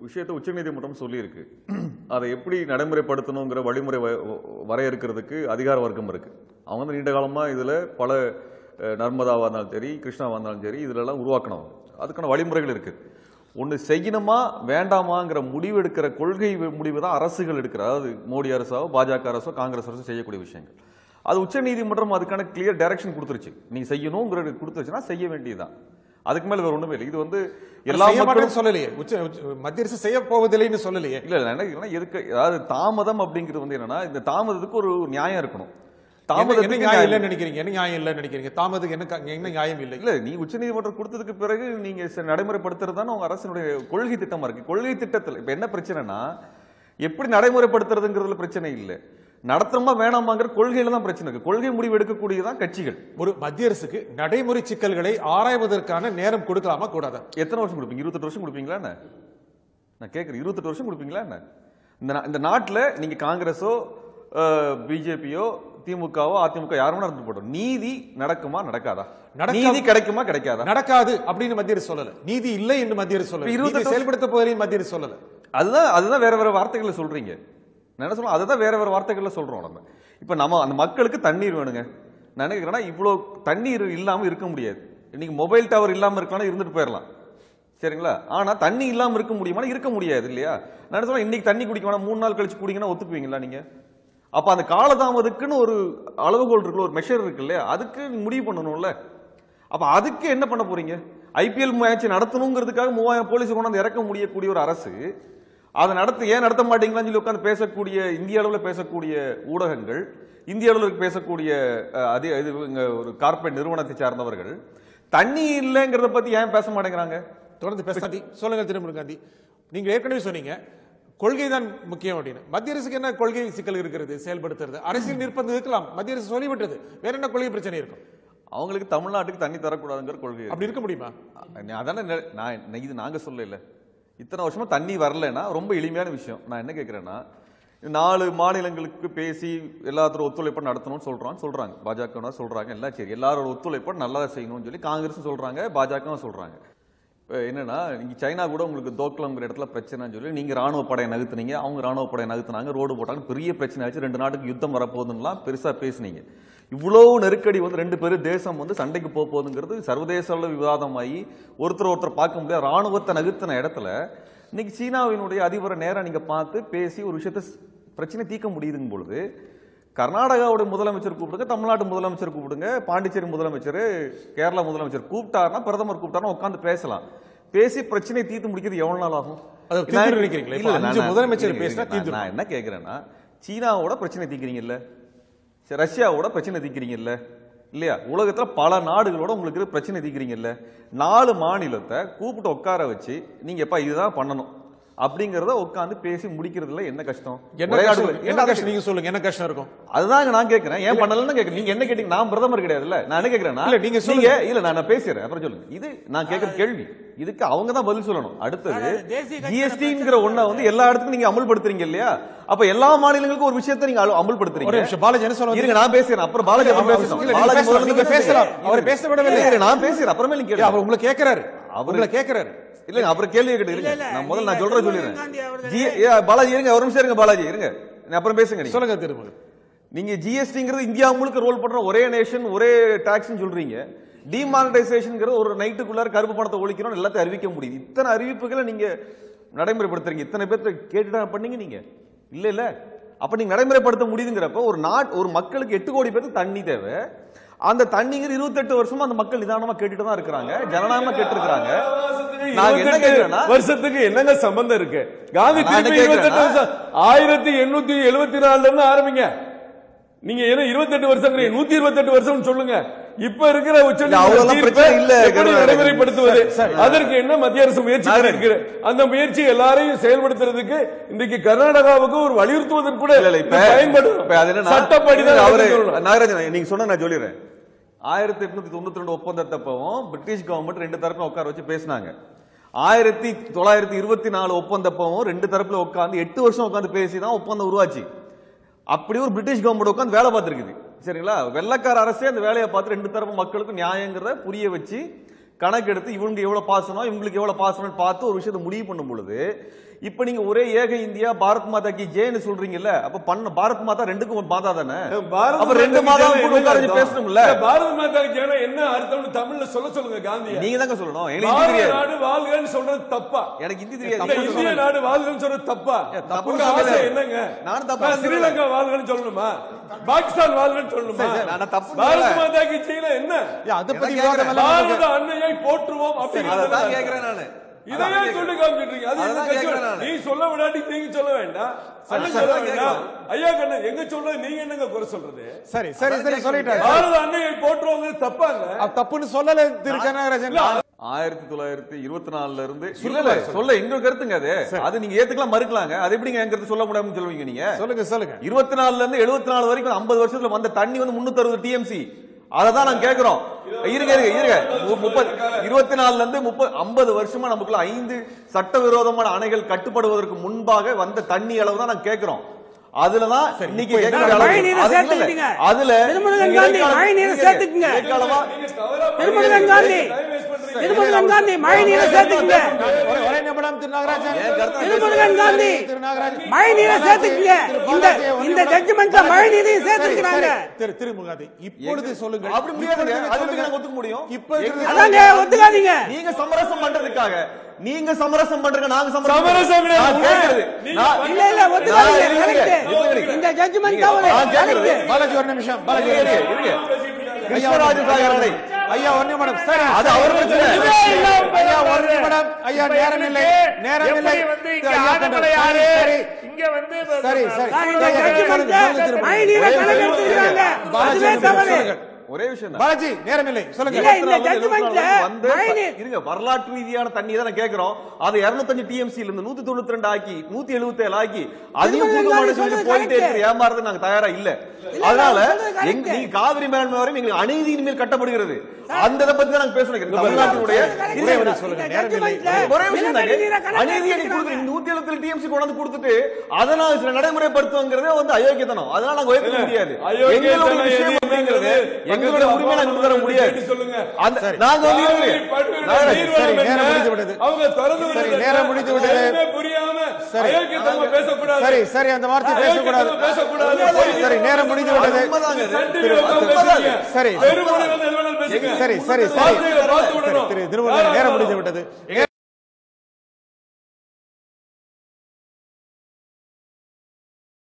விஷயத்தை உச்சநீதிமன்றம் சொல்லியிருக்கு அதை எப்படி நடைமுறைப்படுத்தணுங்கிற வழிமுறை வ- வ- வரையறுக்கிறதுக்கு அதிகார வர்க்கம் இருக்கு அவங்க வந்து நீண்ட காலமா இதுல பல அஹ், நர்மதாவா இருந்தாலும் சரி கிருஷ்ணாவா இருந்தாலும் சரி இதுல எல்லாம் உருவாக்கணும் அதுக்கான வழிமுறைகள் இருக்கு ஒன்று செய்யணுமா வேண்டாமாங்கிற முடிவு எடுக்கிற கொள்கை முடிவு தான் அரசுகள் எடுக்கிற அதாவது மோடி அரசோ பாஜக அரசோ காங்கிரஸ் அரசோ செய்யக்கூடிய விஷயங்கள் அது உச்சநீதிமன்றம் அதுக்கான கிளியர் டைரக்ஷன் கொடுத்துருச்சு நீங்க செய்யணுங்கிறது கொடுத்துருச்சுன்னா செய்ய வேண்டியதுதான் அதுக்கு மேல வேற ஒண்ணுமே இல்லை இது வந்து எல்லா செய்ய மக்களும் மாட்டேன்னு சொல்லலையே உச்ச உச்ச- மத்திய அரசு செய்ய போவதில்லைன்னு சொல்லலையே இல்ல இல்ல என்ன கேக்குறேன்னா, எதுக்கு அதாவது தாமதம் அப்படிங்கிறது வந்து என்னன்னா இந்த தாமதத்துக்கு ஒரு ஒரு நியாயம் இருக்கணும் என்ன- என்ன தாமதத்துக்கு நியாயம் நியாயம் இல்லைன்னு நினைக்கிறீங்க என்ன நியாயம் இல்லைன்னு நினைக்கிறீங்க தாமதுக்கு என்ன க- என்ன நியாயம் இல்லை இல்ல நீ உச்சநீதிமன்றம் கொடுத்ததுக்கு பிறகு நீங்க ச- நடைமுறைப்படுத்துறது தானே உங்க அரசினுடைய கொள்கை திட்டமா இருக்கு கொள்கை திட்டத்துல இப்ப என்ன பிரச்சனைனா எப்படி நடைமுறைப்படுத்துறதுங்கிறதுல பிரச்சனை இல்ல நடத்தணுமா வேணாமாங்கிற கொள்கையில தான் பிரச்சனை இருக்கு கொள்கை முடிவு எடுக்கக்கூடியதான் கட்சிகள் ஒரு மத்திய அரசுக்கு நடைமுறை சிக்கல்களை ஆராய்வதற்கான நேரம் கொடுக்கலாமா கூடாதா எத்தனை வருஷம் கொடுப்பீங்க இருபத்தெட்டு வருஷம் கொடுப்பீங்களா என்ன நான் கேட்குறேன் இருபத்தெட்டு வருஷம் கொடுப்பீங்களா என்ன இந்த நா- இந்த நாட்டில் நீங்க காங்கிரஸோ பிஜேபியோ திமுகவோ அதிமுக யாரும் நடந்து போட்டோம் நீதி நடக்குமா நடக்காதா நடக்கா- நீதி கிடைக்குமா கிடைக்காதா நடக்காது அப்படின்னு மத்திய அரசு சொல்லல நீதி இல்லை என்று மத்திய அரசு சொல்லல இப்ப இருபத்தெட்டு நீதி செயல்படுத்த போவதையும் மத்திய அரசு சொல்லல அதுதான் அதுதான் வேற வேற வார்த்தைகளை சொல்றீங்க நான் என்ன சொல்றேன் அதுதான் வேற வேற வார்த்தைகள்ல சொல்றோம் நம்ம இப்ப நம்ம அந்த மக்களுக்கு தண்ணீர் வேணுங்க நான் என்ன கேட்கறேன்னா இவ்வளோ தண்ணீர் இல்லாம இருக்க முடியாது இன்னைக்கு மொபைல் டவர் இல்லாம இருக்கலாம் இருந்துட்டு போயிடலாம் சரிங்களா ஆனா தண்ணி இல்லாம இருக்க முடியுமா இருக்க முடியாது இல்லையா நான் என்ன சொல்றேன் இன்னைக்கு தண்ணி குடிக்க வேணாம் மூணு நாள் கழிச்சு குடிங்கன்னா ஒத்துக்குவீங்களா நீங்க அப்ப அந்த காலதாமதுக்குன்னு ஒரு அளவுகோல் இருக்குல்ல ஒரு மெஷர் இருக்கு இல்லையா அதுக்கு நீங்க முடிவு பண்ணணும்ல அப்ப அதுக்கு என்ன பண்ண போறீங்க ஐபிஎல் மேட்ச் நடத்தணுங்கிறதுக்காக மூவாயிரம் போலீஸ் கொண்டாந்து இறக்க முடியக்கூடிய ஒரு அரசு அதை நடத்த ஏன் நடத்த மாட்டீங்களான்னு சொல்லி உட்காந்து பேசக்கூடிய இந்திய அளவில் பேசக்கூடிய ஊடகங்கள் இந்திய அளவில் பேசக்கூடிய அஹ், அதே இது இவங்க ஒரு கார்ப்பரேட் நிறுவனத்தை சார்ந்தவர்கள் தண்ணி இல்லைங்கிறத பத்தி ஏன் பேச மாட்டேங்கிறாங்க தொடர்ந்து பேசாதி சொல்லுங்க திருமுருகன் காந்தி நீங்க ஏற்கனவே சொன்னீங்க கொள்கை தான் முக்கியம் அப்படின்னு மத்திய அரசுக்கு என்ன கொள்கை சிக்கல் இருக்கிறது செயல்படுத்துறது அரசியல் நிர்பந்தம் இருக்கலாம் மத்திய அரசு சொல்லிவிட்டது வேற என்ன கொள்கை பிரச்சனை இருக்கும் அவங்களுக்கு தமிழ்நாட்டுக்கு தண்ணி தரக்கூடாதுங்கிற கொள்கை இருக்கு. அப்படி இருக்க முடியுமா நான் அதானே நெ- நான் நான் இது நாங்க சொல்லல இத்தனை வருஷமா தண்ணி வரலைன்னா ரொம்ப எளிமையான விஷயம் நான் என்ன கேட்கிறேன்னா நாலு மாநிலங்களுக்கு பேசி எல்லாத்தோட ஒத்துழைப்பு நடத்தணும்னு சொல்றாங்க சொல்றாங்க பாஜக சொல்றாங்க எல்லாம் சரி எல்லாரோட ஒத்துழைப்பை நல்லா செய்யணும்னு சொல்லி காங்கிரஸும் சொல்றாங்க பாஜகவும் சொல்றாங்க இப்போ என்னன்னா நீங்க சைனா கூட உங்களுக்கு தோக்கலங்கிற இடத்துல பிரச்சனைன்னு சொல்லி நீங்க ராணுவ படையை நகர்த்துனீங்க அவங்க ராணுவ படையை நகர்த்துனாங்க ரோடு போட்டாங்க பெரிய பிரச்சனை ஆச்சு ரெண்டு நாட்டுக்கு யுத்தம் வரப்போகுதுன்னுலாம் பெருசா பேசுனீங்க இவ்வளவு நெருக்கடி வந்து ரெண்டு பேரும் தேசம் வந்து சண்டைக்கு போக போகுதுங்கிறது சர்வதேச அளவு விவாதமாகி ஒருத்தர் ஒருத்தர் பார்க்க முடியாது ராணுவத்தை நகர்த்தின இடத்துல இன்னைக்கு சீனாவினுடைய அதிபரை நேரா நீங்க பார்த்து பேசி ஒரு விஷயத்த ஸ்- பிரச்சனை தீர்க்க முடியுதுங்க பொழுது கர்நாடகாவுடைய முதலமைச்சர் கூப்பிடுங்க தமிழ்நாட்டு முதலமைச்சர் கூப்பிடுங்க பாண்டிச்சேரி முதலமைச்சர் கேரளா முதலமைச்சர் கூப்பிட்டாருன்னா பிரதமர் கூப்பிட்டாருன்னா உட்காந்து பேசலாம் பேசி பிரச்சனையை தீர்த்து முடிக்கிறது எவ்வளவு நாள் ஆகும் அதை நான் தீர்த்து நினைக்கிறீங்களா? இப்ப இல்ல, நான் அஞ்சு முதலமைச்சர் இருங்க, பேசினா இருங்க. தீர்ந்துரும். நான் என்ன கேட்கிறேன்னா சீனாவோட பிரச்சனை தீர்க்கிறீங்கல்ல சரி, ரஷ்யாவோட பிரச்சனை தீர்க்கிறீங்கல்ல இல்லையா உலகத்துல பல நாடுகளோட உங்களுக்கு இருக்கிற பிரச்சனை தீர்க்கிறீங்கல்ல நாலு மாநிலத்தை கூப்பிட்டு உட்கார வச்சு நீங்க எப்ப இதுதான் பண்ணணும் அப்படிங்கறத உட்காந்து பேசி முடிக்கிறதுல என்ன கஷ்டம் என்ன ஒரே கஷ்டம் நாடுல- என்ன கஷ்டம் நீங்க சொல்லுங்க என்ன கஷ்டம் இருக்கும் அதுதாங்க நான் கேட்கிறேன் ஏன் பண்ணலன்னு கேட்கிறேன் நீங்க என்ன கேட்டீங்க நான் பிரதமர் கிடையாதுல்ல நான் என்ன கேட்கிறேன்னா இல்ல, நீங்க சொல்லுங்க. இல்ல நான் நான் பேசுறேன் அப்புறம் சொல்லுங்க இது நான் கேட்கிற கேள்வி இதுக்கு அவங்க தான் பதில் சொல்லணும் அடுத்தது அதாவது தேசிய கட்சியோட ஜிஎஸ்டிங்கிற ஒண்ண வந்து எல்லா இடத்துக்கும் நீங்க அமல்படுத்துறீங்க இல்லையா அப்ப எல்லா மாநிலங்களுக்கும் ஒரு விஷயத்தை நீங்க அம- அமல்படுத்துறீங்க ஒரு நிமிஷம் பாலாஜி என்ன சொல்ல இருங்க நான் பேசுறேன் அப்புறம் பாலாஜி அப்புறம் அவர் பேசணும் இல்ல, நீங்க பாலாஜி பேசலாம், முதல்ல நீங்க பேசுங்க. பேசலாம். அவர் இருங்க. பேச விடவில்லை. இருங்க, நான் பேசுறேன் அப்புறமே நீங்க இல்ல, அவர் கேளுங்க உங்களை கேட்கிறாரு அவரு- உங்களை கேட்கிறாரு இல்லங்க அப்புறம் கேள்வி கேட்டு இல்ல, இருங்க இல்ல, நான் முதல்ல நான் நீங்க சொல்றேன் ராகுல் சொல்லிடுறேன் காந்தி அவர்களே- ஜி- ஏ, பாலாஜி இருங்க ஒரு நிமிஷம் இருங்க பாலாஜி இருங்க நான் அப்புறம் பேசுங்க நீங்க சொல்லுங்க திருமுருகன் நீங்க ஜிஎஸ்டிங்கிறது இந்தியா முழுக்க ரோல் பண்ற ஒரே நேஷன் ஒரே டாக்ஸ்னு சொல்றீங்க டிமானிட்டைசேஷன்ங்கிறது ஒரு நைட்டுக்குள்ளார கருப்பு பணத்தை ஒழிக்கணும் எல்லாத்தையும் அறிவிக்க முடியுது இத்தனை அறிவிப்புகளை நீங்க நடைமுறைப்படுத்துறீங்க இத்தனை பேர்த்த கேட்டுட்டா பண்ணீங்க நீங்க இல்ல இல்ல அப்ப நீங்க நடைமுறைப்படுத்த முடியுதுங்கிறப்ப ஒரு நாட் ஒரு மக்களுக்கு எட்டு கோடி பேருக்கு தண்ணி தேவை அந்த தண்ணிங்கிற இருபத்தெட்டு வருஷமா அந்த மக்கள் நிதானமா கேட்டுட்டு தான் இருக்கிறாங்க ஜனநாயகமா கேட்டு இருக்கிறாங்க நாங்க என்ன கேட்கிறேன்னா வருஷத்துக்கு என்னங்க சம்பந்தம் இருக்கு காந்தி நான் என்ன திருப்பி இருபத்தெட்டு கேட்கிறேன்னா- வருஷம் ஆயிரத்தி எண்ணூத்தி எழுபத்தி நாலுல இருந்து ஆரம்பிங்க நீங்க என்ன இருபத்தெட்டு வருஷம் நூத்தி இருபத்தெட்டு வருஷம் சொல்லுங்க இப்ப இருக்கிற உச்ச இல்ல, அவ்வளவுலாம் பிரச்சனை இல்ல, எப்படி கருணாநிதி. நடைமுறைப்படுத்துவது சரி, சரி. அதற்கு என்ன மத்திய அரசு முயற்சி நான் பண்ணிருக்கு அந்த முயற்சி எல்லாரையும் செயல்படுத்துறதுக்கு இன்றைக்கு கர்நாடகாவுக்கு ஒரு வலியுறுத்துவதற்கு கூட இல்ல, இல்ல, இப்ப இது பயன்படும் இப்ப அது என்னன்னா, சட்டப்படி இல்ல, அவரு தான் நாகராஜன் நீங்க சொன்ன நான் சொல்லிடுறேன் ஆயிரத்தி எட்நூத்தி தொண்ணூத்தி ரெண்டு ஒப்பந்தத்தப்பவும் பிரிட்டிஷ் கவர்மெண்ட் ரெண்டு தரப்புல உட்கார வச்சு பேசினாங்க ஆயிரத்தி தொள்ளாயிரத்தி இருபத்தி நாலு ஒப்பந்தப்பவும் ரெண்டு தரப்புல உட்கார்ந்து எட்டு வருஷம் உட்கார்ந்து பேசி தான் ஒப்பந்தம் உருவாச்சு அப்படி ஒரு பிரிட்டிஷ் கவர்மெண்ட் உட்கார்ந்து வேலை பார்த்துருக்குது சரிங்களா வெள்ளக்கார அரசே அந்த வேலையை பார்த்து ரெண்டு தரப்பு மக்களுக்கும் நியாயங்கிறத புரிய வச்சு கணக்கெடுத்து இவங்க எவ்வளவு பாசனம் இவங்களுக்கு எவ்வளவு பாசனம் பார்த்து ஒரு விஷயத்தை முடிவு பண்ணும் பொழுது இப்ப நீங்க ஒரே ஏக இந்தியா பாரத் மாதா கி ஜேன்னு சொல்றீங்கல்ல அப்ப பண்ண பாரத் மாதா ரெண்டுக்கும் ஒரு மாதா தானே பாரத அப்ப ரெண்டு மாதா மாதா கி கூட ஜெய் உட்கார்ந்து என்ன பேசணும்ல அர்த்தம்? பாரத மாதா கி ஜெய்னா என்ன அர்த்தம்னு தமிழ்ல சொல்ல சொல்லுங்க காந்திய நீங்க தாங்க சொல்லணும் எங்களுக்கு பாரத ஹிந்தி தெரியாது நாடு வாழ்கன்னு சொல்றது தப்பா எனக்கு ஹிந்தி இந்த தெரியாது இந்திய நாடு வாழ்கன்னு சொல்றது தப்பா தப்புன்னு உங்க ஆசை சொல்லல. என்னங்க நானும் தப்பு நான் சொல்லல. ஸ்ரீலங்கா வாழ்கன்னு சொல்லணுமா பாகிஸ்தான் வாழ்கன்னு சொல்லணுமா சரி, சரி, நான் தப்பு பாரத சொல்லல. மாதா கி ஜெய்னா என்ன ஐயா, அதை பத்தி நான் விவாதம் எல்லாம் நமக்கு- பாரத அன்னையை போற்றுவோம் அதான் அப்படிங்கிறது கேக்குறேன் நானு இதையே சொல்லி காமிச்சிட்டு அது எங்க அதான் கட்சி கேக்குறேன் நானு. நீ சொல்ல விடாட்டி நீங்க சொல்ல வேண்டாம் அண்ணன் சரி, சொல்ல அதான் வேண்டாம் ஐயா கண்ணு எங்க சொல்றது நீங்க என்னங்க குறை சொல்றது சரி சரி சரி சொல்லிட்டாரு பாரத அன்னையை போற்றுவோங்க தப்பாங்க அது தப்புன்னு சொல்லல திரு கனகராஜன் ஆயிரத்தி தொள்ளாயிரத்தி இருபத்தி நாலுல இருந்து இல்ல இல்ல சொல்ல எங்க கருத்துங்க அது அது நீங்க ஏத்துக்கலாம் மறுக்கலாங்க அது எப்படிங்க என் கருத்து சொல்ல முடியாதுன்னு சொல்லுவீங்க நீங்க சொல்லுங்க சொல்லுங்க இருபத்தி நாலுல இருந்து எழுபத்தி நாலு வரைக்கும் ஐம்பது வருஷத்துல வந்த தண்ணி வந்து முன்னூத்தி அறுபது டிஎம்சி அததான் நாங்க கேக்குறோம் இருங்க இருங்க இருங்க மு- முப்பது இருபத்தி நாலுல இருந்து முப்பது ஐம்பது வருஷமா நமக்குள்ள ஐந்து சட்டவிரோதமான அணைகள் கட்டுப்படுவதற்கு முன்பாக வந்த தண்ணி அளவு தான் நாங்க கேக்குறோம் அதுலதான் இன்னைக்கு கேட்கிற மழை அளவு. நீரை அது இல்ல, இல்ல. சேர்த்துக்கிட்டீங்க. அதுல திருமணம் நீங்க காந்தி, இடைக்கால- மழை நீரை இருங்க, சேர்த்துக்கிங்க. இடைக்காலமா நீங்க தவறா திருமணம் காந்தி திருமணம் காந்தி மழை நீரை சேர்த்துக்குங்க ஒரே- ஒரே நிமிடம் திரு நாகராஜன் என் கருத்து திருமணம் காந்தி திரு நாகராஜன் மழை நீரை சேர்த்துக்குங்க இந்த இந்த ஜட்ஜ்மெண்ட்ல மழை நீரையும் சேர்த்துக்கிறாங்க திரு திருமுகாதி இப்பொழுது சொல்லுங்கள் அப்படி முடியாதுங்க இப்பொழுது அது எப்படி சொல்லுங்க. நாங்க ஒத்துக்க முடியும் இப்ப இருக்கிற- அதாங்க ஒத்துக்காதீங்க நீங்க சமரசம் பண்றதுக்காக நீங்க சமரசம் பண்றதுக்கு நாங்க சமரசம் கிடையாது. நான் கேக்குறது. நீங்க நான் இல்ல இல்ல ஒத்துக்காதீங்க நான் இருங்க, correct. இருங்க, இருங்க. இந்த ஜட்ஜ்மெண்ட் நீங்க- தவறு நான் கேக்குறது. correct. பாலாஜி ஒரு நிமிஷம் பாலாஜி ஒரு இருங்க, நிமிஷம். இருங்க. கிருஷ்ணராஜ சாகர் அணை ஐயா ஒரு நிமிடம் சரி அது அவர் பிரச்சனை ஐயா ஒரு நிமிடம் ஐயா நேரம் இல்லை நேரம் இல்லை வந்து இங்க ஐயா, ஆனமலை யாரு சரி இங்க வந்து சரி சரி சார், இந்த ஐயா, சொல்லுங்க, சொல்லுங்க, ஜட்ஜ்மெண்ட்ல திரு- மழை நீரை கணக்கெடுத்துக்கிறாங்க பாலாஜி அதுவே ஒரு நிமிஷம் தவறு சொல்லுங்கள். ஒரே விஷயம் தான் பாலாஜி நேரம் இல்லை சொல்லுங்க இல்ல, இந்த இருபத்தி நாலுல judgment ல வந்து மழை நீர் இருங்க வரலாற்று ரீதியான தண்ணி தான் கேக்குறோம் அது 205 டிஎம்சி இருந்து 192 ஆக்கி 177 ஆக்கி அதையும் திருமணம் புதுமான காந்தி சொல்லி சொல்றது போயிட்டே correct. இருக்கு ஏமாறது நாங்க தயாரா இல்ல இல்ல, அதனால நான் சொல்றது correct. எங்க நீங்க காவிரி மேலாண்மை வரையும் எங்களுக்கு அநீதியின் மேல் கட்டப்படுகிறது அந்த இதை பத்தி தான் நாங்க பேசணும் தமிழ்நாட்டினுடைய ஒரே ஒரு சொல்லுங்க, நேரம் இல்லை. ஒரே விஷயம் தாங்க அநீதியை நீங்க கொடுக்குறீங்க நூத்தி எழுபத்தி டிஎம்சி கொண்டாந்து கொடுத்துட்டு அதை நாங்க சில நடைமுறைப்படுத்துவோங்கிறதே வந்து அயோக்கியத்தனம் அதனால நாங்க ஏற்க முடியாது அயோக்கியத்தனம் எங்களுடைய விஷயம் அப்படிங்கிறது எங்களுடைய உரிமை நாங்க கொண்டு வர முடியாது சொல்லுங்க அந்த நாங்க வந்து காவிரி இருங்க. படுகொலை நாகராஜ், நீர்வளம் சரி, என்ன? நேரம் முடிந்து விட்டது. அவங்க திறந்து சரி, விடுறது நேரம் முடிந்து விட்டது. எதுவுமே புரியாம சரி. அயோக்கியத்தனமா பேசக்கூடாது சரி சரி அந்த வார்த்தை பேசக்கூடாது அயோக்கியத்தனமா பேசக்கூடாது சரி நேரம் முடிந்து அது விட்டது உண்மைதாங்க இது. சன் டிவில உட்கார்ந்து உண்மைதாங்க. பேசுறீங்க. சரி. வெறுமனே வந்து எது வேணாலும் பேசுங்க சரி சரி சரி வார்த்தைகளை பார்த்து விடணும் திரு திருவள்ளுவர் நேரம் முடிந்து விட்டது